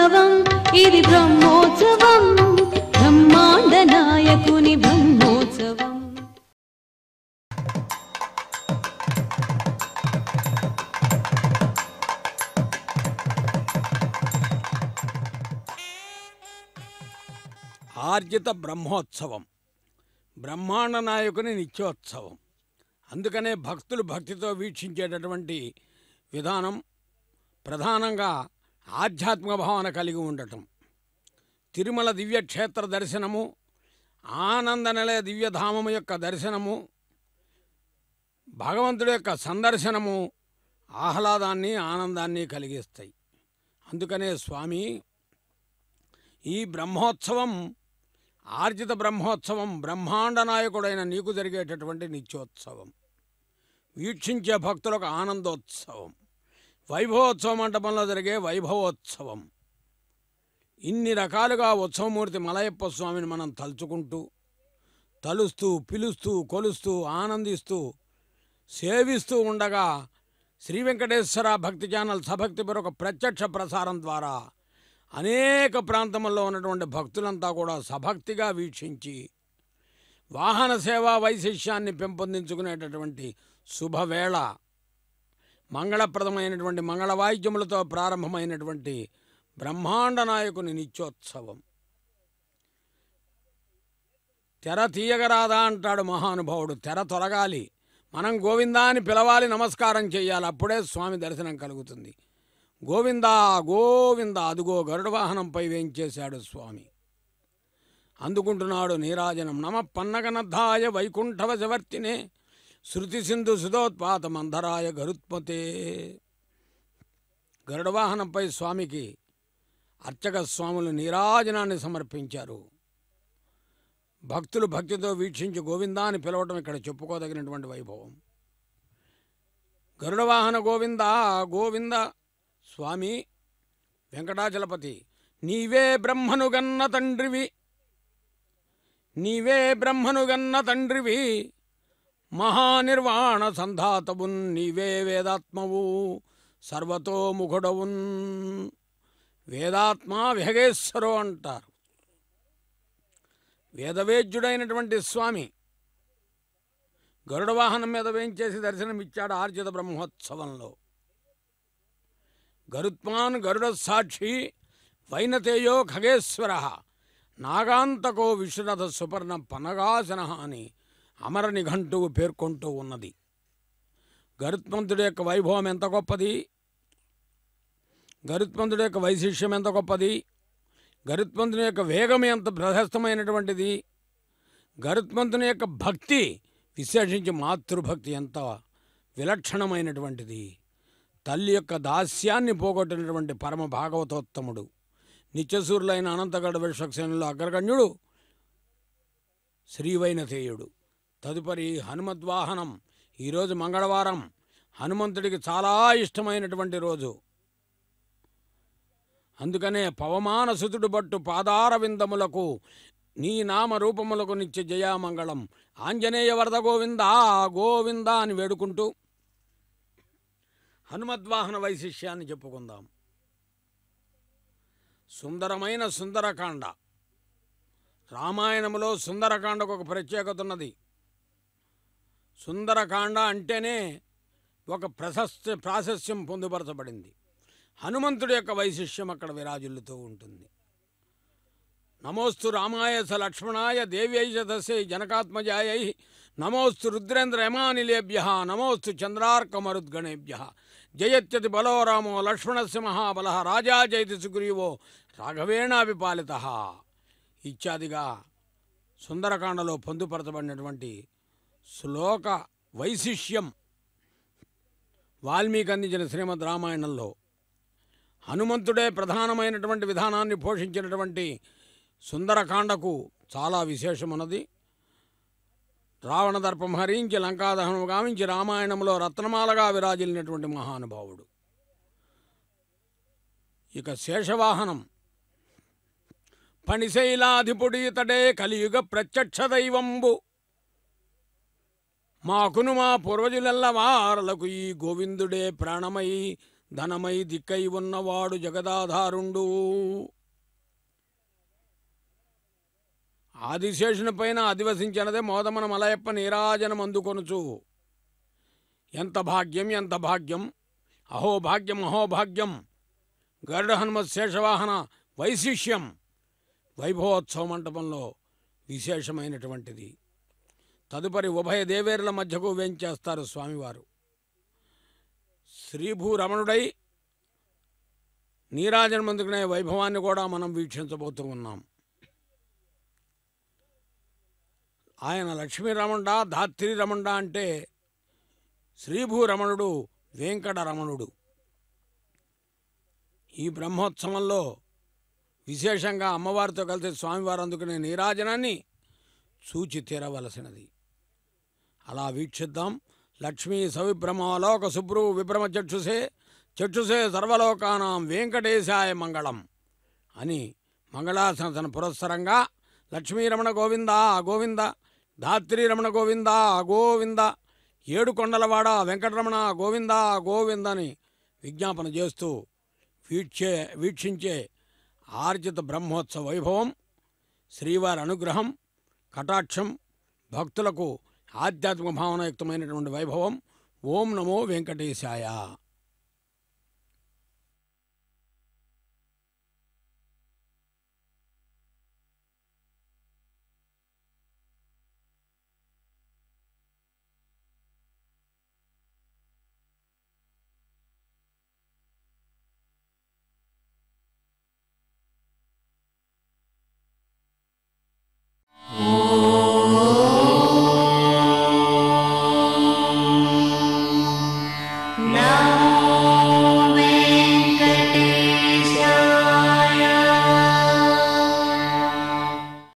బ్రహ్మోత్సవం ఇది బ్రహ్మోత్సవం బ్రహ్మాండ నాయకుని బ్రహ్మోత్సవం ఆర్జిత బ్రహ్మోత్సవం బ్రహ్మాండ నాయకుని నిత్యోత్సవం అందుకనే భక్తులు భక్తితో వీక్షించేటటువంటి విధానం ప్రధానంగా ఆధ్యాత్మిక భావన కలిగి ఉండటం తిరుమల దివ్యక్షేత్ర దర్శనము ఆనంద నిలయ దివ్యధామము యొక్క దర్శనము భగవంతుడి యొక్క సందర్శనము ఆహ్లాదాన్ని ఆనందాన్ని కలిగిస్తాయి అందుకనే స్వామి ఈ బ్రహ్మోత్సవం ఆర్జిత బ్రహ్మోత్సవం బ్రహ్మాండ నాయకుడైన నీకు జరిగేటటువంటి నిత్యోత్సవం వీక్షించే భక్తులకు ఆనందోత్సవం వైభవోత్సవ మంటపంలో జరిగే వైభవోత్సవం ఇన్ని రకాలుగా ఉత్సవమూర్తి మలయప్ప స్వామిని మనం తలుచుకుంటూ తలుస్తూ పిలుస్తూ కొలుస్తూ ఆనందిస్తూ సేవిస్తూ ఉండగా శ్రీ వెంకటేశ్వర భక్తి ఛానల్ సభక్తి ఒక ప్రత్యక్ష ప్రసారం ద్వారా అనేక ప్రాంతముల్లో ఉన్నటువంటి భక్తులంతా కూడా సభక్తిగా వీక్షించి వాహన సేవా వైశిష్యాన్ని పెంపొందించుకునేటటువంటి శుభవేళ మంగళప్రదమైనటువంటి మంగళ వాయిద్యములతో ప్రారంభమైనటువంటి బ్రహ్మాండ నాయకుని నిత్యోత్సవం తెర తీయగరాదా అంటాడు మహానుభావుడు తెర తొలగాలి మనం గోవిందా అని పిలవాలి నమస్కారం చేయాలి అప్పుడే స్వామి దర్శనం కలుగుతుంది గోవిందా గోవింద అదుగో గరుడ వాహనంపై వేయించేశాడు స్వామి అందుకుంటున్నాడు నీరాజనం నమ పన్నగనద్ధాయ వైకుంఠవశవర్తినే శృతి సింధు సుధోత్పాత మంధరాయ గరుత్మతే గరుడ వాహనంపై స్వామికి అర్చక స్వాములు నీరాజనాన్ని సమర్పించారు భక్తులు భక్తితో వీక్షించి గోవిందా అని పిలవటం ఇక్కడ చెప్పుకోదగినటువంటి వైభవం గరుడ వాహన గోవింద గోవింద స్వామి వెంకటాచలపతి నీవే బ్రహ్మను గన్న తండ్రివి నీవే బ్రహ్మను గన్న తండ్రివి మహానిర్వాణ సంధాతవున్ నీవే వేదాత్మవు సర్వతోముఖుడవున్ వేదాత్మ విహగేశ్వరో అంటారు వేదవేద్యుడైనటువంటి స్వామి గరుడ వాహనం మీద వేయించేసి దర్శనమిచ్చాడు ఆర్జిత బ్రహ్మోత్సవంలో గరుత్మాన్ గరుడ సాక్షి వైనతేయో ఖగేశ్వర నాగాంతకో విశ్వరథ సుపర్ణ పనగాసన అని అమర నిఘంటువు పేర్కొంటూ ఉన్నది గరుత్మంతుడి యొక్క వైభవం ఎంత గొప్పది గరుత్మంతుడి యొక్క వైశిష్యం ఎంత గొప్పది గరుత్మంతుని యొక్క వేగం ఎంత ప్రశస్తమైనటువంటిది గరుత్మంతుని యొక్క భక్తి విశేషించి మాతృభక్తి ఎంత విలక్షణమైనటువంటిది తల్లి యొక్క దాస్యాన్ని పోగొట్టినటువంటి పరమ భాగవతోత్తముడు నిత్యసూరులైన అనంతగడ విశ్వక్సేనులో అగ్రగణ్యుడు శ్రీవైనతేయుడు తదుపరి హనుమద్వాహనం ఈరోజు మంగళవారం హనుమంతుడికి చాలా ఇష్టమైనటువంటి రోజు అందుకనే పవమాన సుతుడు బట్టు పాదార విందములకు నీ నామ రూపములకు నిత్య జయామంగళం ఆంజనేయ వరద గోవిందా గోవిందా అని వేడుకుంటూ హనుమద్వాహన వైశిష్యాన్ని చెప్పుకుందాం సుందరమైన సుందరకాండ రామాయణములో సుందరకాండకు ఒక ప్రత్యేకత ఉన్నది సుందరకాండ అంటేనే ఒక ప్రశస్త ప్రాశస్యం పొందుపరచబడింది హనుమంతుడి యొక్క వైశిష్యం అక్కడ విరాజిల్లుతూ ఉంటుంది నమోస్తు రామాయ స లక్ష్మణాయ దేవ్యై చ తస్యై జనకాత్మజాయై నమోస్తు రుద్రేంద్ర యమానిలేభ్య నమోస్తు చంద్రార్కమరుద్గణేభ్య జయత్యతి బలో రామో లక్ష్మణస్య మహాబల రాజా జయతి సుగ్రీవో రాఘవేణాభిపాలిత ఇత్యాదిగా సుందరకాండలో పొందుపరచబడినటువంటి శ్లోక వైశిష్యం వాల్మీకి అందించిన శ్రీమద్ రామాయణంలో హనుమంతుడే ప్రధానమైనటువంటి విధానాన్ని పోషించినటువంటి సుందరకాండకు చాలా విశేషమున్నది రావణ దర్పం హరించి లంకాదహనం గావించి రామాయణంలో రత్నమాలగా విరాజిల్లినటువంటి మహానుభావుడు ఇక శేషవాహనం పణిశైలాధిపుడి ఇతడే కలియుగ ప్రత్యక్ష దైవంబు మాకును మా పూర్వజులెల్ల వారలకు ఈ గోవిందుడే ప్రాణమై ధనమై దిక్కై ఉన్నవాడు జగదాధారుండు ఆదిశేషుని పైన అధివసించినదే మోదమన మలయప్ప నీరాజనం అందుకొనుచు ఎంత భాగ్యం ఎంత భాగ్యం అహో భాగ్యం అహో భాగ్యం గరుడ హనుమత్ శేషవాహన వైశిష్యం వైభవోత్సవ మంటపంలో విశేషమైనటువంటిది తదుపరి ఉభయ దేవేరుల మధ్యకు వేంచేస్తారు స్వామివారు శ్రీభూరమణుడై నీరాజనం అందుకునే వైభవాన్ని కూడా మనం వీక్షించబోతూ ఉన్నాం ఆయన లక్ష్మీరమణ ధాత్రి రమణ అంటే శ్రీభూరమణుడు వెంకటరమణుడు ఈ బ్రహ్మోత్సవంలో విశేషంగా అమ్మవారితో కలిసి స్వామివారు అందుకునే నీరాజనాన్ని చూచి తీరవలసినది అలా వీక్షిద్దాం లక్ష్మీ సవిభ్రమాలోక శుభ్రు విభ్రమ చక్షుసే చక్షుసే సర్వలోకానాం వెంకటేశాయ మంగళం అని మంగళాసన పురస్సరంగా లక్ష్మీరమణ గోవింద గోవింద ధాత్రి రమణ గోవింద గోవింద ఏడు కొండలవాడ వెంకటరమణ గోవింద గోవింద అని విజ్ఞాపన చేస్తూ వీక్షే వీక్షించే ఆర్జిత బ్రహ్మోత్సవ వైభవం శ్రీవారి అనుగ్రహం కటాక్షం భక్తులకు ఆధ్యాత్మిక భావనయుక్తమైనటువంటి వైభవం ఓం నమో వెంకటేశాయ